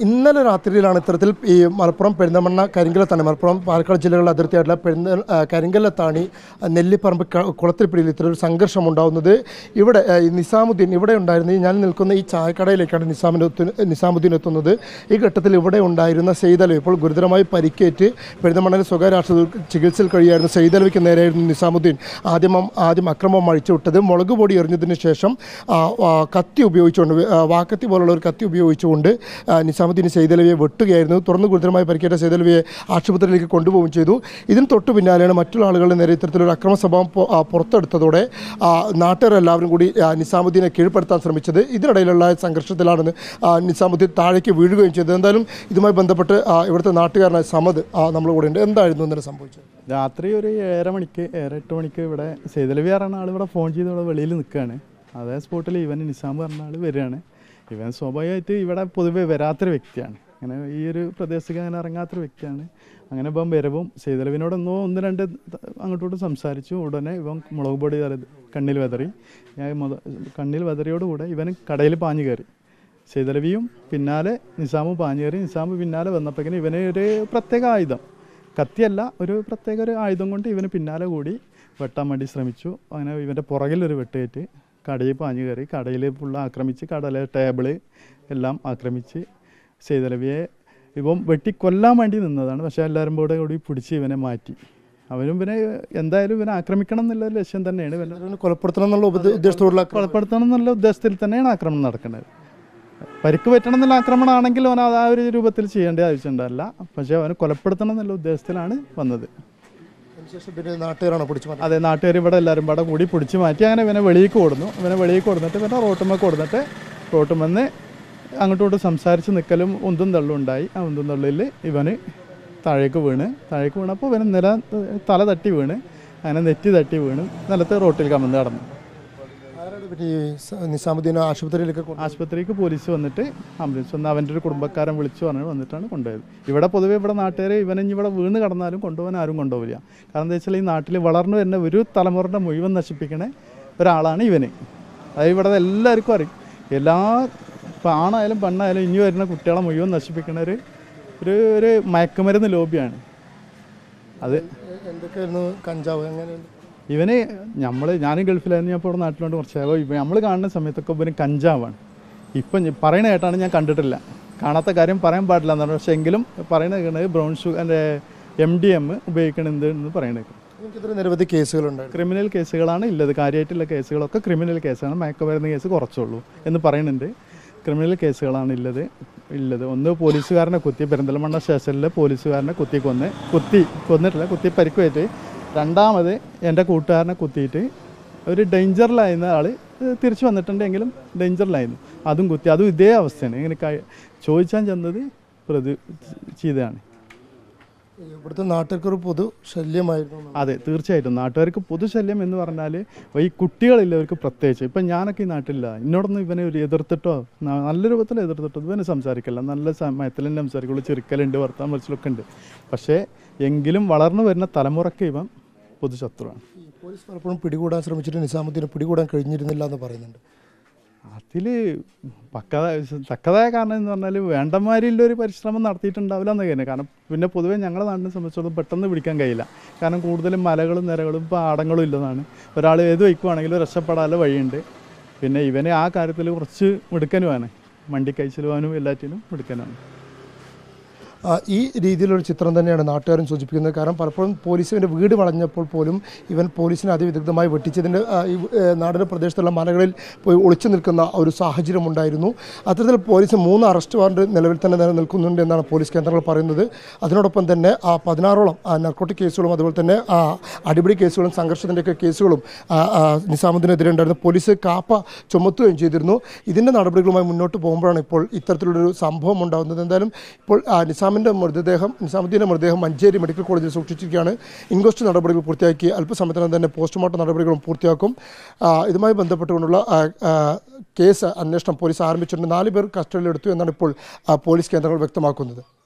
ഇന്നലെ രാത്രിയിലാണ് ഇത്തരത്തിൽ ഈ മലപ്പുറം പെരിന്തമണ്ണ കരിങ്കലത്താണി മലപ്പുറം പാലക്കാട് ജില്ലകളുടെ അതിർത്തിയായിട്ടുള്ള പെരിന്ത ആ, കരിങ്കലത്താണി ആ, നെല്ലിപ്പറമ്പ് ക- കുളത്തിൽപ്പിടിയിൽ ഇത്തരത്തിൽ സംഘർഷം ഉണ്ടാകുന്നത് ഇവിടെ ആ, ഈ നിസാമുദ്ദീൻ ഇവിടെ ഉണ്ടായിരുന്ന ഈ ഞാൻ നിൽക്കുന്ന ഈ ചായക്കടയിലേക്കാണ് നിസാമിൻ്റെ എത്തു- നിസാമുദ്ദീൻ എത്തുന്നത് ഈ ഘട്ടത്തിൽ ഇവിടെ ഉണ്ടായിരുന്ന സെയ്തലവി ഇപ്പോൾ ഗുരുതരമായി പരിക്കേറ്റ് പെരിന്തമണ്ണയിലെ സ്വകാര്യ ആശുപത്രി ചികിത്സയിൽ കഴിയായിരുന്നു സെയ്തലവിക്ക് നേരെയായിരുന്നു നിസാമുദ്ദീൻ ആദ്യം ആദ്യം അക്രമം അഴിച്ചുവിട്ടത് മുളക് പൊടി എറിഞ്ഞതിന് ശേഷം ആ, ആ, കത്തി ഉപയോഗിച്ചുകൊണ്ട് ആ, വാക്കത്തി പോലുള്ള ഒരു കത്തി ഉപയോഗിച്ചുകൊണ്ട് ആ, നിസാമുദ്ദീൻ സെയ്തലവിയെ വെട്ടുകയായിരുന്നു തുറന്ന് ഗുരുതരമായി പരിക്കേറ്റ സെയ്തലവിയെ ആശുപത്രിയിലേക്ക് കൊണ്ടുപോവുകയും ചെയ്തു ഇതിന് തൊട്ടു പിന്നാലെയാണ് മറ്റുള്ള ആളുകളുടെ നേരെ ഇത്തരത്തിലൊരു അക്രമ സ്വഭാവം പൊ- ആ, പുറത്തെടുത്തതോടെ ആ, നാട്ടുകാരെല്ലാവരും കൂടി ആ, നിസാമുദ്ദീനെ കീഴ്പ്പെടുത്താൻ ശ്രമിച്ചത് ഇതിനിടയിലുള്ള സംഘർഷത്തിലാണ് ആ, നിസാമുദ്ദീൻ താഴേക്ക് വീഴുകയും ചെയ്തത് എന്തായാലും ഇതുമായി ബന്ധപ്പെട്ട് ആ, ഇവിടുത്തെ നാട്ടുകാരനായ സമദ് ആ, നമ്മുടെ കൂടെ ഉണ്ട് എന്തായിരുന്നു ഇന്നലെ സംഭവിച്ചത് രാത്രി ഒരു ഏഴര മണിക്ക് ഏഴര എട്ട് മണിക്ക് ഇവിടെ സേതലവി പറഞ്ഞ ആൾ ഇവിടെ ഫോൺ ചെയ്ത് ഇവിടെ വെളിയിൽ നിൽക്കുകയാണ് അതേ സ്പോട്ടിൽ ഇവൻ നിസാം പറഞ്ഞ ആൾ വരികയാണ് ഇവൻ സ്വാഭാവികമായിട്ട് ഇവിടെ പൊതുവെ വരാത്തൊരു വ്യക്തിയാണ് അങ്ങനെ ഈ ഒരു പ്രദേശത്തേക്ക് അങ്ങനെ ഇറങ്ങാത്തൊരു വ്യക്തിയാണ് അങ്ങനെ ഇപ്പം വരവും സേതലവിനോട് ഒന്നോ ഒന്ന് രണ്ട് ത- അങ്ങോട്ടോട്ട് സംസാരിച്ചു ഉടനെ ഇവൻ മുളക് പൊടി തല- കണ്ണിൽ വെതറി ഞാൻ മുത കണ്ണിൽ വെതറിയോടുകൂടെ ഇവൻ കടയിൽ പാഞ്ഞു കയറി സേതലവിയും പിന്നാലെ നിസാമും പാഞ്ഞു കയറി നിസാമ് പിന്നാലെ വന്നപ്പോഴേക്കും ഇവന് ഒരു പ്രത്യേക ആയുധം കത്തിയല്ല ഒരു പ്രത്യേക ഒരു ആയുധം കൊണ്ട് ഇവന് പിന്നാലെ കൂടി വെട്ടാൻ വേണ്ടി ശ്രമിച്ചു അങ്ങനെ ഇവൻ്റെ പുറകിലൊരു വെട്ടേറ്റ് കടയിൽ പാഞ്ഞു കയറി കടയിൽ ഫുള്ള് ആക്രമിച്ച് കടയിലെ ടേബിള് എല്ലാം ആക്രമിച്ച് സേതലവിയെ ഇവൻ വെട്ടി കൊല്ലാൻ വേണ്ടി നിന്നതാണ് പക്ഷേ എല്ലാവരും കൂടെ കൂടി പിടിച്ച് ഇവനെ മാറ്റി അവനും ഇവനെ എന്തായാലും ഇവനെ ആക്രമിക്കണം എന്നുള്ള ലക്ഷ്യം തന്നെയാണ് ഇവനെ ഇവനെ കൊലപ്പെടുത്തണം എന്നുള്ള ഉപദേ- ഉദ്ദേശത്തോടുള്ള കൊലപ്പെടുത്തണം എന്നുള്ള ഉദ്ദേശത്തിൽ തന്നെയാണ് ആക്രമണം നടക്കുന്നത് പരിക്ക് പറ്റണം എന്നുള്ള ആക്രമണമാണെങ്കിൽ അവൻ അത് ആ ഒരു രൂപത്തിൽ ചെയ്യേണ്ട ആവശ്യമുണ്ടല്ല പക്ഷേ അവന് കൊലപ്പെടുത്തണം എന്നുള്ള ഉദ്ദേശത്തിലാണ് വന്നത് അതിനുശേഷം പിന്നെ നാട്ടുകാരാണോ പിടിച്ചു മാറ്റുന്നത്? അതെ നാട്ടുകാർ ഇവിടെ എല്ലാവരും ഇവിടെ കൂടി പിടിച്ച് മാറ്റി അങ്ങനെ ഇവനെ വെളിയിലേക്ക് കൊടുന്നു ഇവനെ വെളിയിലേക്ക് കൊടുത്തിട്ട് പിന്നെ റോട്ടുമ്മ കൊടുത്തിട്ട് റോട്ടുമെന്ന് അങ്ങോട്ടും ഇങ്ങോട്ടും സംസാരിച്ച് നിൽക്കലും ഉന്തും തള്ളും ഉണ്ടായി ആ ഉന്തും തള്ളിൽ ഇവന് താഴേക്ക് വീണ് താഴേക്ക് വീണപ്പോൾ ഇവന് നില തല തട്ടി വീണ് അങ്ങനെ നെറ്റി തട്ടി വീണ് നിലത്ത് റോട്ടിൽ കമന്ന് കടന്നു ആരാണ് പിന്നെ ഈ സ- നിസാമുദ്ദീൻ ആശുപത്രിയിലേക്ക് കൊണ്ട് ആശുപത്രിക്ക് പോലീസ് വന്നിട്ട് ആംബുലൻസ് വന്ന് അവൻ്റെ ഒരു കുടുംബക്കാരൻ വിളിച്ചു പറഞ്ഞു വന്നിട്ടാണ് കൊണ്ടുപോയത് ഇവിടെ പൊതുവേ ഇവിടെ നാട്ടുകാർ ഇവനെ ഇനി ഇവിടെ വീണ് കടന്നാലും കൊണ്ടുപോകാൻ ആരും കൊണ്ടുപോകില്ല കാരണം എന്താ വെച്ചാൽ ഈ നാട്ടിൽ വളർന്നു വരുന്ന ഒരു തലമുറയുടെ മുഴുവൻ നശിപ്പിക്കണ ഒരാളാണ് ഇവന് അത് ഇവിടെ എല്ലാവർക്കും അറിയും എല്ലാ ഇപ്പം ആണായാലും പെണ്ണായാലും ഇനി വരുന്ന കുട്ടികളെ മുഴുവൻ നശിപ്പിക്കണ ഒരു ഒരു ഒരു മയക്കുമരുന്ന് ലോബിയാണ് അത് എന്തൊക്കെയായിരുന്നു കഞ്ചാവ് എങ്ങനെ ഇവന് നമ്മൾ ഞാനും ഗൾഫിലായിരുന്നു ഞാൻ ഇപ്പോൾ ഇവിടെ നാട്ടിലോട്ട് കുറച്ചാകും ഇപ്പം നമ്മൾ കാണുന്ന സമയത്തൊക്കെ ഇവന് കഞ്ചാവാണ് ഇപ്പം ഞ- പറയണ കേട്ടാണ് ഞാൻ കണ്ടിട്ടില്ല കാണാത്ത കാര്യം പറയാൻ പാടില്ല എന്നാണ് പക്ഷേ എങ്കിലും പറയണ കേൾക്കുന്നത് ബ്രൗൺ ഷുഗർ എൻ്റെ എം ഡി എം ഉപയോഗിക്കണത് എന്ന് പറയണത് എനിക്കിത്ര നിരവധി കേസുകളുണ്ടായിരുന്നു ക്രിമിനൽ കേസുകളാണ് ഇല്ലത് കാര്യമായിട്ടുള്ള കേസുകളൊക്കെ ക്രിമിനൽ കേസാണ് മയക്കുമരുന്ന് കേസ് കുറച്ചുള്ളൂ എന്ന് പറയുന്നുണ്ട് ക്രിമിനൽ കേസുകളാണ് ഇല്ലത് ഇല്ലത് ഒന്ന് പോലീസുകാരനെ കുത്തി പെരിന്തൽമണ്ണ സ്റ്റേഷനിലെ പോലീസുകാരനെ കുത്തി കൊന്ന് കുത്തി കൊന്നിട്ടില്ല കുത്തി പരിക്കുപറ്റി രണ്ടാമത് എൻ്റെ കൂട്ടുകാരനെ കുത്തിയിട്ട് ഒരു ഡേഞ്ചറിലായിരുന്ന ആൾ തിരിച്ചു വന്നിട്ടുണ്ടെങ്കിലും ഡേഞ്ചറിലായിരുന്നു അതും കുത്തി അതും ഇതേ അവസ്ഥയാണ് ഇങ്ങനെ കഴി- ചോദിച്ചാൻ ചെന്നത് പ്രതി ചെയ്തതാണ് ഇവിടുത്തെ നാട്ടുകാർക്കൊരു പൊതു ശല്യമായിരുന്നു എന്നാണ്. അതെ തീർച്ചയായിട്ടും നാട്ടുകാർക്ക് പൊതുശല്യം എന്ന് പറഞ്ഞാൽ ഈ കുട്ടികളില്ലവർക്ക് പ്രത്യേകിച്ച് ഇപ്പം ഞാനൊക്കെ ഈ നാട്ടിലില്ല എന്നോടൊന്നും ഇവനെ ഒരു എതിർത്തിട്ടോ ന- നല്ല രൂപത്തിൽ എതിർത്തിട്ടോ ഇവനെ സംസാരിക്കില്ല നല്ല സമയത്തിൽ തന്നെ സംസാരിക്കുള്ളൂ ചെറുക്കലുണ്ട് വർത്താൻ മറിച്ചിലൊക്കെ ഉണ്ട് പക്ഷേ എങ്കിലും വളർന്നു വരുന്ന തലമുറയ്ക്ക് ഇവൻ പൊതുശത്രുവാണ് ഈ പോലീസ് പലപ്പോഴും പിടികൂടാൻ ശ്രമിച്ചിട്ട് നിസാമുദ്ദീനെ പിടികൂടാൻ കഴിഞ്ഞിരുന്നില്ല എന്ന് പറയുന്നുണ്ട് അതിൽ പക്കത തക്കതായ കാരണം എന്ന് പറഞ്ഞാൽ വേണ്ടമാരില്ല ഒരു പരിശ്രമം നടത്തിയിട്ടുണ്ടാവില്ല എന്ന് തന്നെ കാരണം പിന്നെ പൊതുവേ ഞങ്ങളുടെ നാടിനെ സംബന്ധിച്ചിടത്തോളം പെട്ടെന്ന് പിടിക്കാൻ കഴിയില്ല കാരണം കൂടുതലും മലകളും നിരകളും പാടങ്ങളും ഇല്ലതാണ് ഒരാൾ ഏത് വയ്ക്കുവാണെങ്കിലും രക്ഷപ്പെടാനുള്ള വഴിയുണ്ട് പിന്നെ ഇവനെ ആ കാര്യത്തിൽ കുറച്ച് മിടുക്കനുമാണ് വണ്ടി കഴിച്ചിലുവാനും എല്ലാറ്റിനും മിടുക്കനാണ് ആ, ഈ രീതിയിലൊരു ചിത്രം തന്നെയാണ് നാട്ടുകാരും സൂചിപ്പിക്കുന്നത് കാരണം പലപ്പോഴും പോലീസിൻ്റെ വീട് വളഞ്ഞപ്പോൾ പോലും ഇവൻ പോലീസിനെ അതിവിദഗ്ധമായി വെട്ടിച്ചതിൻ്റെ ആ, ഈ ഏ, നാടിൻ്റെ പ്രദേശത്തുള്ള മലകളിൽ പോയി ഒളിച്ചു നിൽക്കുന്ന ഒരു സാഹചര്യം ഉണ്ടായിരുന്നു അത്തരത്തിൽ പോലീസ് മൂന്ന് അറസ്റ്റ് വാറണ്ട് നിലവിൽ തന്നെ നിലനിൽക്കുന്നുണ്ട് എന്നാണ് പോലീസ് കേന്ദ്രങ്ങൾ പറയുന്നത് അതിനോടൊപ്പം തന്നെ ആ പതിനാറോളം നർക്കോട്ടിക് കേസുകളും അതുപോലെ തന്നെ ആ, അടിപിടി കേസുകളും സംഘർഷത്തിൻ്റെയൊക്കെ കേസുകളും ആ, ആ, നിസാമുദ്ദീനെതിരെ ഉണ്ടായിരുന്നു പോലീസ് കാപ്പ ചുമത്തുകയും ചെയ്തിരുന്നു ഇതിൻ്റെ നടപടികളുമായി മുന്നോട്ട് പോകുമ്പോഴാണ് ഇപ്പോൾ ഇത്തരത്തിലുള്ളൊരു സംഭവം ഉണ്ടാകുന്നത് എന്തായാലും ഇപ്പോൾ ആ, നിസാമിൻ്റെ മൃതദേഹം നിസാമുദ്ദീൻ്റെ മൃതദേഹം മഞ്ചേരി മെഡിക്കൽ കോളേജിൽ സൂക്ഷിച്ചിരിക്കുകയാണ് ഇൻക്വസ്റ്റ് നടപടികൾ പൂർത്തിയാക്കി അല്പസമയത്തിനകം തന്നെ പോസ്റ്റ്മോർട്ടം നടപടികളും പൂർത്തിയാക്കും ആ, ഇതുമായി ബന്ധപ്പെട്ടുകൊണ്ടുള്ള ആ, ആ, കേസ് അന്വേഷണം പോലീസ് ആരംഭിച്ചിട്ടുണ്ട് നാല് പേർ കസ്റ്റഡിയിലെടുത്തു എന്നാണ് ഇപ്പോൾ ആ, പോലീസ് കേന്ദ്രങ്ങൾ വ്യക്തമാക്കുന്നത്